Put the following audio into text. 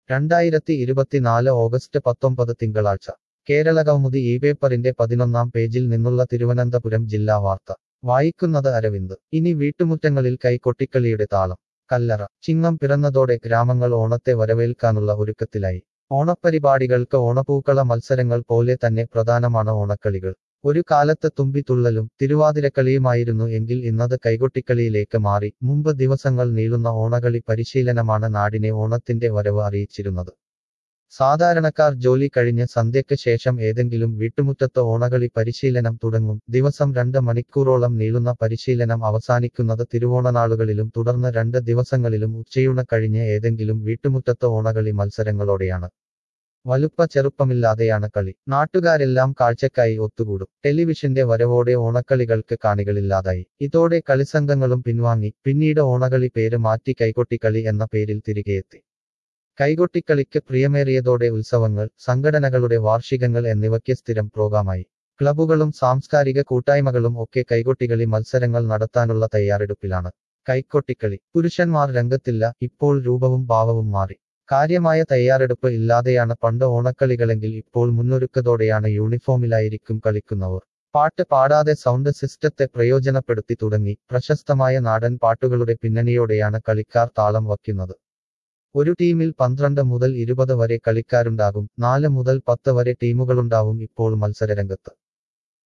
രണ്ടായിരത്തി ഇരുപത്തിനാല് ഓഗസ്റ്റ് പത്തൊമ്പത് തിങ്കളാഴ്ച കേരളകൗമുദി ഈ പേപ്പറിന്റെ പതിനൊന്നാം പേജിൽ നിന്നുള്ള തിരുവനന്തപുരം ജില്ലാ വാർത്ത വായിക്കുന്നത് അരവിന്ദ് ഇനി വീട്ടുമുറ്റങ്ങളിൽ കൈകൊട്ടിക്കളിയുടെ താളം കല്ലറ ചിങ്ങം പിറന്നതോടെ ഗ്രാമങ്ങൾ ഓണത്തെ വരവേൽക്കാനുള്ള ഒരുക്കത്തിലായി ഓണപ്പരിപാടികൾക്ക് ഓണപ്പൂക്കള മത്സരങ്ങൾ പോലെ തന്നെ പ്രധാനമാണ് ഓണക്കളികൾ ഒരു കാലത്ത് തുമ്പിത്തുള്ളലും തിരുവാതിരക്കളിയുമായിരുന്നു എങ്കിൽ ഇന്നത് കൈകൊട്ടിക്കളിയിലേക്ക് മാറി മുമ്പ് ദിവസങ്ങൾ നീളുന്ന ഓണകളി പരിശീലനമാണ് നാടിനെ ഓണത്തിന്റെ വരവ് അറിയിച്ചിരുന്നത് സാധാരണക്കാർ ജോലി കഴിഞ്ഞ് സന്ധ്യയ്ക്ക് ശേഷം ഏതെങ്കിലും വീട്ടുമുറ്റത്ത് ഓണകളി പരിശീലനം തുടങ്ങും ദിവസം രണ്ട് മണിക്കൂറോളം നീളുന്ന പരിശീലനം അവസാനിക്കുന്നത് തിരുവോണനാളുകളിലും തുടർന്ന് രണ്ട് ദിവസങ്ങളിലും ഉച്ചയൂണ കഴിഞ്ഞ് ഏതെങ്കിലും വീട്ടുമുറ്റത്ത് ഓണകളി മത്സരങ്ങളോടെയാണ് വലുപ്പ ചെറുപ്പമില്ലാതെയാണ് കളി നാട്ടുകാരെല്ലാം കാഴ്ചക്കായി ഒത്തുകൂടും ടെലിവിഷന്റെ വരവോടെ ഓണക്കളികൾക്ക് കാണികളില്ലാതായി ഇതോടെ കളിസംഘങ്ങളും പിൻവാങ്ങി പിന്നീട് ഓണകളി പേര് മാറ്റി കൈകൊട്ടിക്കളി എന്ന പേരിൽ തിരികെയെത്തി കൈകൊട്ടിക്കളിക്ക് പ്രിയമേറിയതോടെ ഉത്സവങ്ങൾ സംഘടനകളുടെ വാർഷികങ്ങൾ എന്നിവയ്ക്ക് സ്ഥിരം പ്രോഗ്രാമായി ക്ലബുകളും സാംസ്കാരിക കൂട്ടായ്മകളും ഒക്കെ കൈകൊട്ടികളി മത്സരങ്ങൾ നടത്താനുള്ള തയ്യാറെടുപ്പിലാണ് കൈക്കൊട്ടിക്കളി പുരുഷന്മാർ രംഗത്തില്ല ഇപ്പോൾ രൂപവും ഭാവവും മാറി കാര്യമായ തയ്യാറെടുപ്പ് ഇല്ലാതെയാണ് പണ്ട് ഓണക്കളികളെങ്കിൽ ഇപ്പോൾ മുന്നൊരുക്കതോടെയാണ് യൂണിഫോമിലായിരിക്കും കളിക്കുന്നവർ പാട്ട് പാടാതെ സൗണ്ട് സിസ്റ്റത്തെ പ്രയോജനപ്പെടുത്തി തുടങ്ങി പ്രശസ്തമായ നാടൻ പാട്ടുകളുടെ പിന്നണിയോടെയാണ് കളിക്കാർ താളം വയ്ക്കുന്നത് ഒരു ടീമിൽ പന്ത്രണ്ട് മുതൽ ഇരുപത് വരെ കളിക്കാരുണ്ടാകും നാല് മുതൽ പത്ത് വരെ ടീമുകളുണ്ടാവും ഇപ്പോൾ മത്സരരംഗത്ത്